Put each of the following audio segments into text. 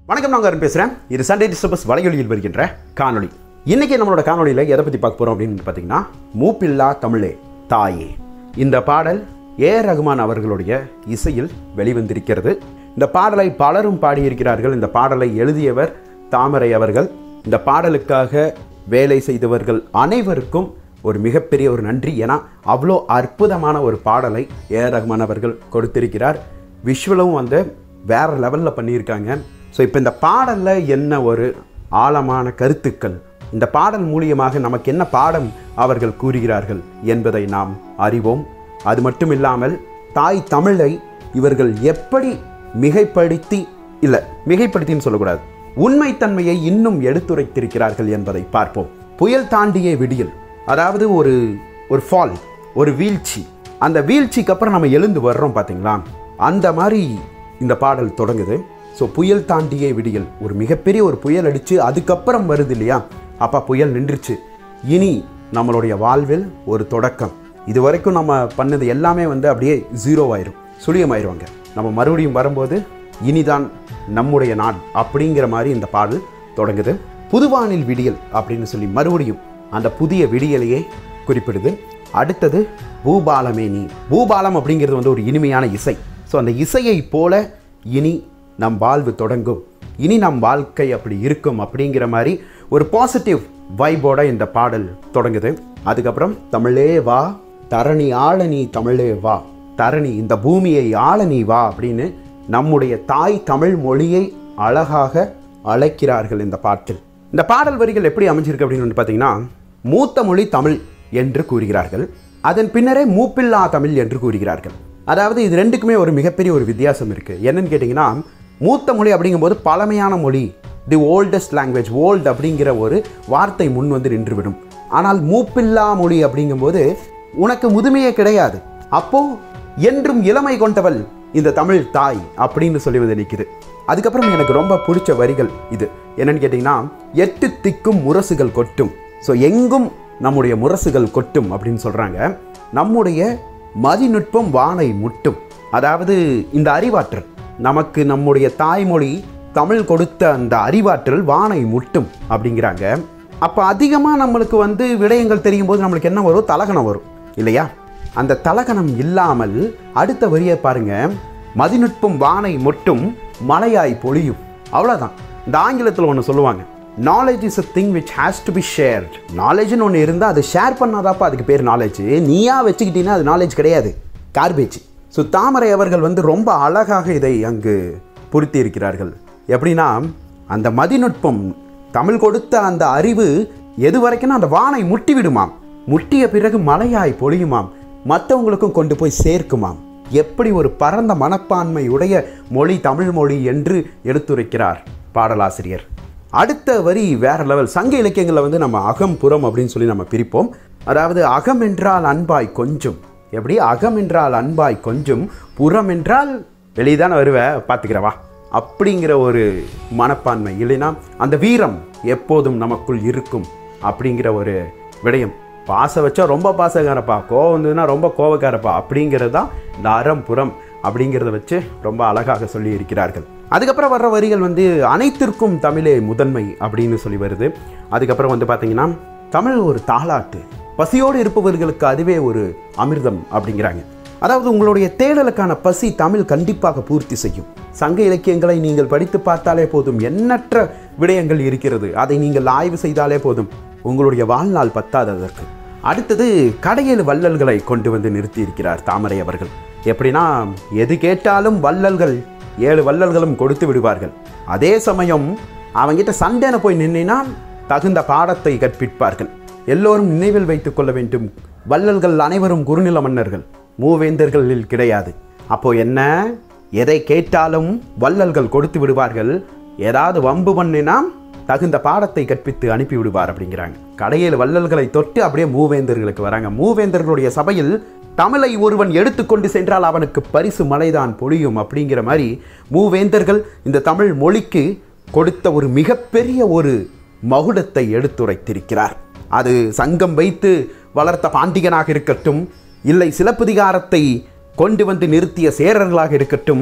வணக்கம் நாங்கள் அருண் பேசுகிறேன் இது சண்டே டிஸ்டர்பஸ் வலையொலியில் வருகின்ற காணொளி இன்னைக்கு நம்மளோட காணொளியில் எதை பற்றி பார்க்க போகிறோம் அப்படின்னு பார்த்தீங்கன்னா மூப்பில்லா தமிழே தாயே இந்த பாடல் ஏ ரகுமான் அவர்களுடைய இசையில் வெளிவந்திருக்கிறது இந்த பாடலை பலரும் பாடியிருக்கிறார்கள் இந்த பாடலை எழுதியவர் தாமரை அவர்கள் இந்த பாடலுக்காக வேலை செய்தவர்கள் அனைவருக்கும் ஒரு மிகப்பெரிய ஒரு நன்றி ஏன்னா அவ்வளோ அற்புதமான ஒரு பாடலை ஏ ரகுமான் அவர்கள் கொடுத்திருக்கிறார் விஷுவலும் வந்து வேற லெவலில் பண்ணியிருக்காங்க ஸோ இப்போ இந்த பாடலில் என்ன ஒரு ஆழமான கருத்துக்கள் இந்த பாடல் மூலியமாக நமக்கு என்ன பாடம் அவர்கள் கூறுகிறார்கள் என்பதை நாம் அறிவோம் அது மட்டும் இல்லாமல் தாய் தமிழை இவர்கள் எப்படி மிகைப்படுத்தி இல்லை மிகைப்படுத்தின்னு சொல்லக்கூடாது உண்மைத்தன்மையை இன்னும் எடுத்துரைத்திருக்கிறார்கள் என்பதை பார்ப்போம் புயல் தாண்டிய விடியல் அதாவது ஒரு ஒரு ஃபால் ஒரு வீழ்ச்சி அந்த வீழ்ச்சிக்கு அப்புறம் நம்ம எழுந்து வர்றோம் பார்த்தீங்களா அந்த மாதிரி இந்த பாடல் தொடங்குது ஸோ புயல் தாண்டியே விடியல் ஒரு மிகப்பெரிய ஒரு புயல் அடித்து அதுக்கப்புறம் வருது இல்லையா அப்போ புயல் நின்றுச்சு இனி நம்மளுடைய வாழ்வில் ஒரு தொடக்கம் இது வரைக்கும் நம்ம பண்ணது எல்லாமே வந்து அப்படியே ஜீரோ ஆயிரும் சுழியமாயிருவாங்க நம்ம மறுபடியும் வரும்போது இனிதான் நம்முடைய நாள் அப்படிங்கிற மாதிரி இந்த பாடல் தொடங்குது புதுவானில் விடியல் அப்படின்னு சொல்லி மறுபடியும் அந்த புதிய விடியலையே குறிப்பிடுது அடுத்தது பூபாலமே நீ பூபாலம் அப்படிங்கிறது வந்து ஒரு இனிமையான இசை ஸோ அந்த இசையை போல இனி நம் வாழ்வு தொடங்கும் இனி நம் வாழ்க்கை அப்படி இருக்கும் அப்படிங்கிற மாதிரி ஒரு பாசிட்டிவ் வைபோட இந்த பாடல் தொடங்குது அதுக்கப்புறம் தமிழே வா தரணி ஆள நீ தமிழே வா தரணி இந்த பூமியை ஆள நீ வா அப்படின்னு நம்முடைய தாய் தமிழ் மொழியை அழகாக அழைக்கிறார்கள் இந்த பாட்டில் இந்த பாடல் வரிகள் எப்படி அமைஞ்சிருக்கு அப்படின்னு வந்து பார்த்தீங்கன்னா மூத்த மொழி தமிழ் என்று கூறுகிறார்கள் அதன் பின்னரே மூப்பில்லா தமிழ் என்று கூறுகிறார்கள் அதாவது இது ரெண்டுக்குமே ஒரு மிகப்பெரிய ஒரு வித்தியாசம் இருக்குது என்னன்னு கேட்டிங்கன்னா மூத்த மொழி அப்படிங்கும்போது பழமையான மொழி தி ஓல்டஸ்ட் லாங்குவேஜ் ஓல்டு அப்படிங்கிற ஒரு வார்த்தை முன் வந்து நின்றுவிடும் ஆனால் மூப்பில்லா மொழி அப்படிங்கும்போது உனக்கு முதுமையே கிடையாது அப்போ என்றும் இளமை கொண்டவள் இந்த தமிழ் தாய் அப்படின்னு சொல்லி வந்து நிற்குது அதுக்கப்புறம் எனக்கு ரொம்ப பிடிச்ச வரிகள் இது என்னன்னு கேட்டிங்கன்னா எட்டு திக்கும் முரசுகள் கொட்டும் ஸோ எங்கும் நம்முடைய முரசுகள் கொட்டும் அப்படின்னு சொல்கிறாங்க நம்முடைய மதிநுட்பம் வானை முட்டும் அதாவது இந்த அறிவாற்றல் நமக்கு நம்முடைய தாய்மொழி தமிழ் கொடுத்த அந்த அறிவாற்றல் வானை முட்டும் அப்படிங்கிறாங்க அப்போ அதிகமாக நம்மளுக்கு வந்து விடயங்கள் தெரியும் போது நம்மளுக்கு என்ன வரும் தலகணம் வரும் இல்லையா அந்த தலகணம் இல்லாமல் அடுத்த வரியை பாருங்க மதிநுட்பம் வானை முட்டும் மலையாய் பொழியும் அவ்வளோதான் இந்த ஆங்கிலத்தில் ஒன்று சொல்லுவாங்க knowledge is a thing which has to be shared நாலேஜ்னு ஒன்று இருந்தால் அதை ஷேர் பண்ணாதாப்பா அதுக்கு பேர் நாலேஜ் நீயா வச்சுக்கிட்டீங்கன்னா அது நாலேஜ் கிடையாது கார்பேஜ் ஸோ தாமரை அவர்கள் வந்து ரொம்ப அழகாக இதை அங்கு பொருத்தி இருக்கிறார்கள் எப்படின்னா அந்த மதிநுட்பம் தமிழ் கொடுத்த அந்த அறிவு எது வரைக்கும்னா அந்த வானை முட்டி விடுமாம் முட்டிய பிறகு மலையாய் பொழியுமாம் மற்றவங்களுக்கும் கொண்டு போய் சேர்க்குமாம் எப்படி ஒரு பரந்த மனப்பான்மை உடைய மொழி தமிழ் மொழி என்று எடுத்துரைக்கிறார் பாடலாசிரியர் அடுத்த வரி வேற லெவல் சங்க இலக்கியங்களில் வந்து நம்ம அகம் புறம் அப்படின்னு சொல்லி நம்ம பிரிப்போம் அதாவது அகம் என்றால் அன்பாய் கொஞ்சம் எப்படி அகம் என்றால் அன்பாய் கொஞ்சம் புறம் என்றால் வெளியே வருவ பார்த்துக்கிறவா அப்படிங்கிற ஒரு மனப்பான்மை இல்லைன்னா அந்த வீரம் எப்போதும் நமக்குள் இருக்கும் அப்படிங்கிற ஒரு விடயம் பாசம் வச்சா ரொம்ப பாசக்காரப்பா கோவம் வந்ததுன்னா ரொம்ப கோவக்காரப்பா அப்படிங்கிறது தான் இந்த அறம் புறம் அப்படிங்கிறத வச்சு ரொம்ப அழகாக சொல்லி இருக்கிறார்கள் அதுக்கப்புறம் வர்ற வரிகள் வந்து அனைத்திற்கும் தமிழே முதன்மை அப்படின்னு சொல்லி வருது அதுக்கப்புறம் வந்து பார்த்தீங்கன்னா தமிழ் ஒரு தாளாட்டு பசியோடு இருப்பவர்களுக்கு அதுவே ஒரு அமிர்தம் அப்படிங்கிறாங்க அதாவது உங்களுடைய தேடலுக்கான பசி தமிழ் கண்டிப்பாக பூர்த்தி செய்யும் சங்க இலக்கியங்களை நீங்கள் படித்து பார்த்தாலே போதும் எண்ணற்ற விடயங்கள் இருக்கிறது அதை நீங்கள் ஆய்வு செய்தாலே போதும் உங்களுடைய வாழ்நாள் பத்தாது அதற்கு அடுத்தது கடையேழு வள்ளல்களை கொண்டு வந்து நிறுத்தி இருக்கிறார் தாமரை அவர்கள் எப்படின்னா எது கேட்டாலும் வள்ளல்கள் ஏழு வள்ளல்களும் கொடுத்து விடுவார்கள் அதே சமயம் அவங்கிட்ட சண்டைன போய் நின்னா தகுந்த பாடத்தை கற்பிப்பார்கள் எல்லோரும் நினைவில் வைத்துக் கொள்ள வேண்டும் வள்ளல்கள் அனைவரும் குறுநில மன்னர்கள் மூவேந்தர்களில் கிடையாது அப்போ என்ன எதை கேட்டாலும் வள்ளல்கள் கொடுத்து விடுவார்கள் ஏதாவது வம்பு பண்ணினா தகுந்த பாடத்தை கற்பித்து அனுப்பி விடுவார் அப்படிங்கிறாங்க கடையில் வள்ளல்களை தொட்டு அப்படியே மூவேந்தர்களுக்கு வராங்க மூவேந்தர்களுடைய சபையில் தமிழை ஒருவன் எடுத்துக்கொண்டு சென்றால் அவனுக்கு பரிசு மலைதான் பொழியும் அப்படிங்கிற மாதிரி மூவேந்தர்கள் இந்த தமிழ் மொழிக்கு கொடுத்த ஒரு மிகப்பெரிய ஒரு மகுடத்தை எடுத்துரைத்திருக்கிறார் அது சங்கம் வைத்து வளர்த்த பாண்டியனாக இருக்கட்டும் இல்லை சிலப்பதிகாரத்தை கொண்டு வந்து நிறுத்திய சேரர்களாக இருக்கட்டும்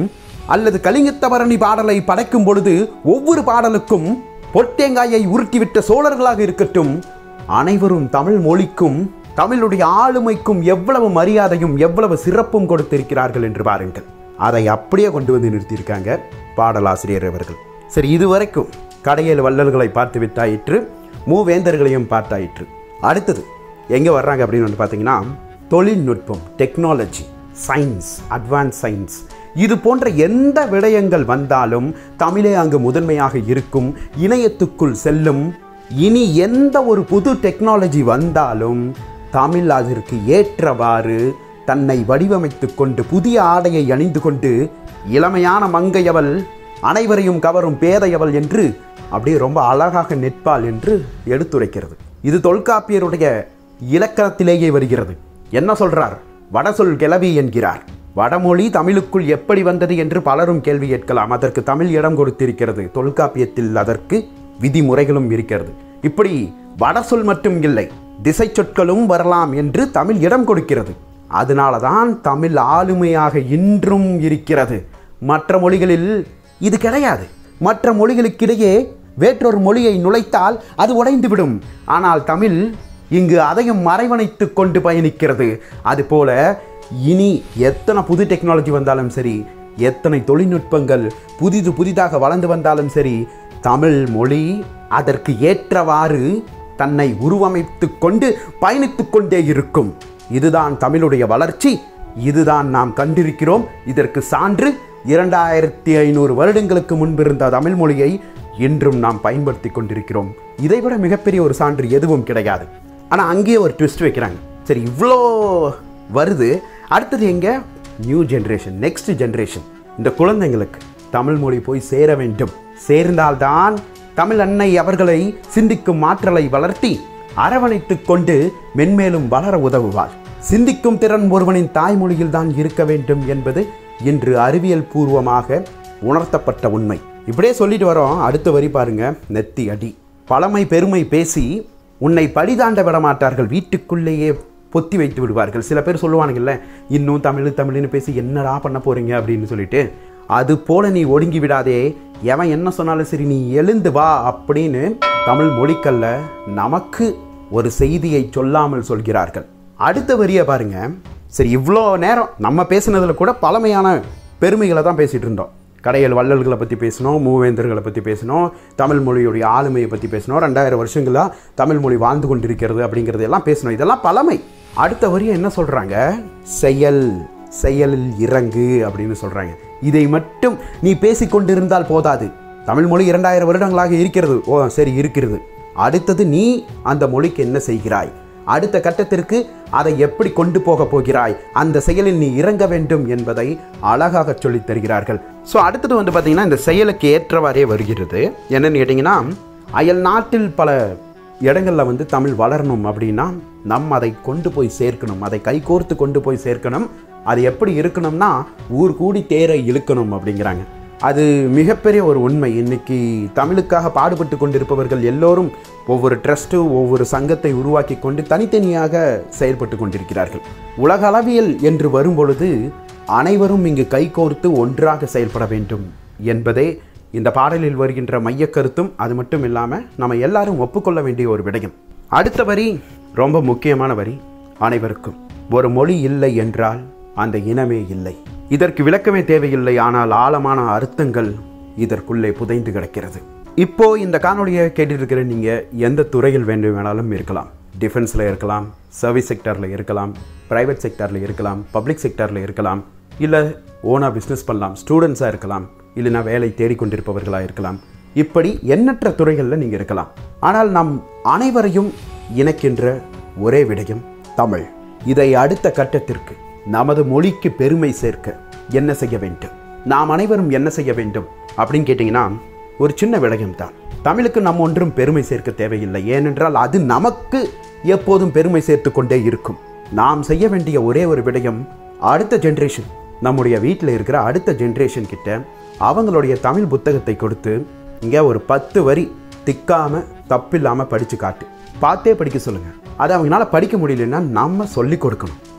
அல்லது கலிங்கத்தவரணி பாடலை படைக்கும் பொழுது ஒவ்வொரு பாடலுக்கும் பொட்டேங்காயை உருட்டிவிட்ட சோழர்களாக இருக்கட்டும் அனைவரும் தமிழ் மொழிக்கும் தமிழுடைய ஆளுமைக்கும் எவ்வளவு மரியாதையும் எவ்வளவு சிறப்பும் கொடுத்திருக்கிறார்கள் என்று பாருங்கள் அதை அப்படியே கொண்டு வந்து நிறுத்தியிருக்காங்க பாடலாசிரியர் அவர்கள் சரி இதுவரைக்கும் கடையேழு வள்ளல்களை பார்த்து விட்டாயிற்று மூவேந்தர்களையும் பார்த்தாயிற்று அடுத்தது எங்கே வர்றாங்க அப்படின்னு வந்து பார்த்தீங்கன்னா தொழில்நுட்பம் டெக்னாலஜி சயின்ஸ் அட்வான்ஸ் சயின்ஸ் இது போன்ற எந்த விடயங்கள் வந்தாலும் தமிழே அங்கு முதன்மையாக இருக்கும் இணையத்துக்குள் செல்லும் இனி எந்த ஒரு புது டெக்னாலஜி வந்தாலும் தமிழ் அதற்கு ஏற்றவாறு தன்னை வடிவமைத்து கொண்டு புதிய ஆடையை அணிந்து கொண்டு இளமையான மங்கையவள் அனைவரையும் கவரும் பேதையவள் என்று அப்படியே ரொம்ப அழகாக நிற்பாள் என்று எடுத்துரைக்கிறது இது தொல்காப்பியருடைய இலக்கணத்திலேயே வருகிறது என்ன சொல்றார் வடசொல் கிளவி என்கிறார் வடமொழி தமிழுக்குள் எப்படி வந்தது என்று பலரும் கேள்வி கேட்கலாம் அதற்கு தமிழ் இடம் கொடுத்திருக்கிறது தொல்காப்பியத்தில் அதற்கு விதிமுறைகளும் இருக்கிறது இப்படி வடசொல் மட்டும் இல்லை திசை சொற்களும் வரலாம் என்று தமிழ் இடம் கொடுக்கிறது அதனால தான் தமிழ் ஆளுமையாக இன்றும் இருக்கிறது மற்ற மொழிகளில் இது கிடையாது மற்ற மொழிகளுக்கிடையே வேற்றொரு மொழியை நுழைத்தால் அது உடைந்துவிடும் ஆனால் தமிழ் இங்கு அதையும் மறைவணைத்து கொண்டு பயணிக்கிறது அதுபோல இனி எத்தனை புது டெக்னாலஜி வந்தாலும் சரி எத்தனை தொழில்நுட்பங்கள் புதிது புதிதாக வளர்ந்து வந்தாலும் சரி தமிழ் மொழி அதற்கு ஏற்றவாறு தன்னை உருவமைத்து கொண்டு பயணித்து கொண்டே இருக்கும் இதுதான் தமிழுடைய வளர்ச்சி இதுதான் நாம் கண்டிருக்கிறோம் இதற்கு சான்று இரண்டாயிரத்தி ஐநூறு வருடங்களுக்கு முன்பிருந்த தமிழ் மொழியை இன்றும் நாம் பயன்படுத்தி கொண்டிருக்கிறோம் இதைவிட மிகப்பெரிய ஒரு சான்று எதுவும் கிடையாது ஆனால் அங்கேயே ஒரு ட்விஸ்ட் வைக்கிறாங்க சரி இவ்வளோ வருது அடுத்தது எங்க நியூ ஜென்ரேஷன் நெக்ஸ்ட் ஜென்ரேஷன் இந்த குழந்தைங்களுக்கு தமிழ் மொழி போய் சேர வேண்டும் சேர்ந்தால்தான் தமிழ் அன்னை அவர்களை சிந்திக்கும் ஆற்றலை வளர்த்தி அரவணைத்துக் கொண்டு மென்மேலும் வளர உதவுவாள் சிந்திக்கும் திறன் ஒருவனின் தாய்மொழியில் தான் இருக்க வேண்டும் என்பது இன்று அறிவியல் பூர்வமாக உணர்த்தப்பட்ட உண்மை இப்படியே சொல்லிட்டு வரோம் அடுத்த வரி பாருங்க நெத்தி அடி பழமை பெருமை பேசி உன்னை பழிதாண்ட விட மாட்டார்கள் வீட்டுக்குள்ளேயே பொத்தி வைத்து விடுவார்கள் சில பேர் சொல்லுவானுங்கல்ல இன்னும் தமிழ் தமிழ்னு பேசி என்னடா பண்ண போறீங்க அப்படின்னு சொல்லிட்டு அது போல நீ ஒடுங்கி விடாதே எவன் என்ன சொன்னாலும் சரி நீ எழுந்து வா அப்படின்னு தமிழ் மொழிக்கல்ல நமக்கு ஒரு செய்தியை சொல்லாமல் சொல்கிறார்கள் அடுத்த வரியை பாருங்க சரி இவ்வளோ நேரம் நம்ம பேசுனதுல கூட பழமையான பெருமைகளை தான் பேசிட்டு இருந்தோம் கடையல் வள்ளல்களை பற்றி பேசினோம் மூவேந்தர்களை பற்றி பேசினோம் தமிழ் மொழியுடைய ஆளுமையை பற்றி பேசினோம் ரெண்டாயிரம் வருஷங்களாக தமிழ் மொழி வாழ்ந்து கொண்டிருக்கிறது அப்படிங்கிறது எல்லாம் பேசினோம் இதெல்லாம் பழமை அடுத்த வரியை என்ன சொல்கிறாங்க செயல் செயலில் இறங்கு அப்படின்னு சொல்கிறாங்க இதை மட்டும் நீ பேசிக்கொண்டிருந்தால் போதாது தமிழ் மொழி இரண்டாயிரம் வருடங்களாக இருக்கிறது ஓ சரி இருக்கிறது அடுத்தது நீ அந்த மொழிக்கு என்ன செய்கிறாய் அடுத்த கட்டத்திற்கு அதை எப்படி கொண்டு போக போகிறாய் அந்த செயலில் நீ இறங்க வேண்டும் என்பதை அழகாக சொல்லித் தருகிறார்கள் ஸோ அடுத்தது வந்து பார்த்தீங்கன்னா இந்த செயலுக்கு ஏற்றவாறே வருகிறது என்னன்னு கேட்டிங்கன்னா அயல் நாட்டில் பல இடங்களில் வந்து தமிழ் வளரணும் அப்படின்னா நம்ம அதை கொண்டு போய் சேர்க்கணும் அதை கைகோர்த்து கொண்டு போய் சேர்க்கணும் அது எப்படி இருக்கணும்னா ஊர் கூடி தேரை இழுக்கணும் அப்படிங்கிறாங்க அது மிகப்பெரிய ஒரு உண்மை இன்னைக்கு தமிழுக்காக பாடுபட்டு கொண்டிருப்பவர்கள் எல்லோரும் ஒவ்வொரு ட்ரஸ்ட்டு ஒவ்வொரு சங்கத்தை உருவாக்கி கொண்டு தனித்தனியாக செயல்பட்டு கொண்டிருக்கிறார்கள் உலக அளவியல் என்று வரும்பொழுது அனைவரும் இங்கு கைகோர்த்து ஒன்றாக செயல்பட வேண்டும் என்பதே இந்த பாடலில் வருகின்ற மையக் கருத்தும் அது மட்டும் இல்லாமல் நம்ம எல்லாரும் ஒப்புக்கொள்ள வேண்டிய ஒரு விடயம் அடுத்த வரி ரொம்ப முக்கியமான வரி அனைவருக்கும் ஒரு மொழி இல்லை என்றால் அந்த இனமே இல்லை இதற்கு விளக்கமே தேவையில்லை ஆனால் ஆழமான அர்த்தங்கள் இதற்குள்ளே புதைந்து கிடக்கிறது இப்போ இந்த காணொலியை கேட்டுருக்கிற நீங்கள் எந்த துறையில் வேண்டும் வேணாலும் இருக்கலாம் டிஃபென்ஸில் இருக்கலாம் சர்வீஸ் செக்டரில் இருக்கலாம் ப்ரைவேட் செக்டரில் இருக்கலாம் பப்ளிக் செக்டரில் இருக்கலாம் இல்லை ஓனாக பிஸ்னஸ் பண்ணலாம் ஸ்டூடெண்ட்ஸாக இருக்கலாம் இல்லைனா வேலை தேடிக்கொண்டிருப்பவர்களாக இருக்கலாம் இப்படி எண்ணற்ற துறைகளில் நீங்கள் இருக்கலாம் ஆனால் நம் அனைவரையும் இணைக்கின்ற ஒரே விடயம் தமிழ் இதை அடுத்த கட்டத்திற்கு நமது மொழிக்கு பெருமை சேர்க்க என்ன செய்ய வேண்டும் நாம் அனைவரும் என்ன செய்ய வேண்டும் அப்படின்னு கேட்டிங்கன்னா ஒரு சின்ன விடயம் தான் தமிழுக்கு நம்ம ஒன்றும் பெருமை சேர்க்க தேவையில்லை ஏனென்றால் அது நமக்கு எப்போதும் பெருமை சேர்த்து கொண்டே இருக்கும் நாம் செய்ய வேண்டிய ஒரே ஒரு விடயம் அடுத்த ஜென்ரேஷன் நம்முடைய வீட்டில் இருக்கிற அடுத்த ஜென்ரேஷன் கிட்ட அவங்களுடைய தமிழ் புத்தகத்தை கொடுத்து இங்கே ஒரு பத்து வரி திக்காம தப்பில்லாமல் படித்து காட்டு பார்த்தே படிக்க சொல்லுங்க அது அவங்களால படிக்க முடியலன்னா நம்ம சொல்லி கொடுக்கணும்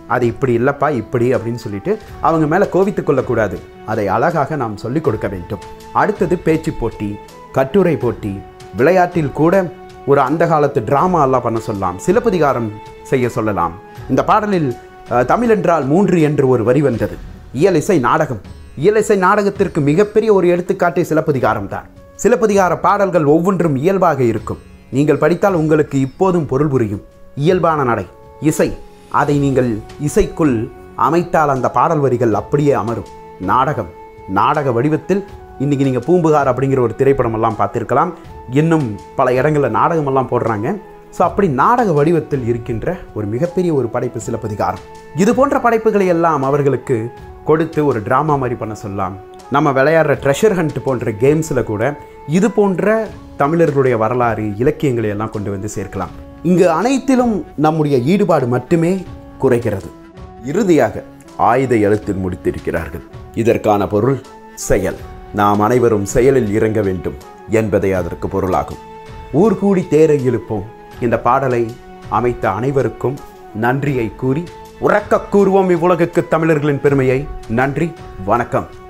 அது இப்படி இல்லைப்பா இப்படி அப்படின்னு சொல்லிட்டு அவங்க மேலே கோவித்துக் கொள்ளக்கூடாது அதை அழகாக நாம் சொல்லிக் கொடுக்க வேண்டும் அடுத்தது பேச்சு போட்டி கட்டுரை போட்டி விளையாட்டில் கூட ஒரு அந்த காலத்து டிராமா எல்லாம் பண்ண சொல்லலாம் சிலப்பதிகாரம் செய்ய சொல்லலாம் இந்த பாடலில் அஹ், தமிழ் என்றால் மூன்று என்று ஒரு வரி வந்தது இயல் இசை நாடகம் இயல் இசை நாடகத்திற்கு மிகப்பெரிய ஒரு எடுத்துக்காட்டே சிலப்பதிகாரம் தான் சிலப்பதிகார பாடல்கள் ஒவ்வொன்றும் இயல்பாக இருக்கும் நீங்கள் படித்தால் உங்களுக்கு இப்போதும் பொருள் புரியும் இயல்பான நடை இசை அதை நீங்கள் இசைக்குள் அமைத்தால் அந்த பாடல் வரிகள் அப்படியே அமரும் நாடகம் நாடக வடிவத்தில் இன்றைக்கி நீங்கள் பூம்புகார் அப்படிங்கிற ஒரு திரைப்படம் எல்லாம் பார்த்துருக்கலாம் இன்னும் பல இடங்களில் நாடகமெல்லாம் போடுறாங்க ஸோ அப்படி நாடக வடிவத்தில் இருக்கின்ற ஒரு மிகப்பெரிய ஒரு படைப்பு சிலப்பதிகாரம் இது போன்ற படைப்புகளை எல்லாம் அவர்களுக்கு கொடுத்து ஒரு ட்ராமா மாதிரி பண்ண சொல்லலாம் நம்ம விளையாடுற ட்ரெஷர் ஹண்ட் போன்ற கேம்ஸில் கூட இது போன்ற தமிழர்களுடைய வரலாறு இலக்கியங்களை எல்லாம் கொண்டு வந்து சேர்க்கலாம் இங்கு அனைத்திலும் நம்முடைய ஈடுபாடு மட்டுமே குறைகிறது இறுதியாக ஆயுத எழுத்தில் முடித்திருக்கிறார்கள் இதற்கான பொருள் செயல் நாம் அனைவரும் செயலில் இறங்க வேண்டும் என்பதே அதற்கு பொருளாகும் ஊர் கூடி தேரை இழுப்போம் இந்த பாடலை அமைத்த அனைவருக்கும் நன்றியை கூறி உறக்கக் கூறுவோம் இவ்வுலகுக்கு தமிழர்களின் பெருமையை நன்றி வணக்கம்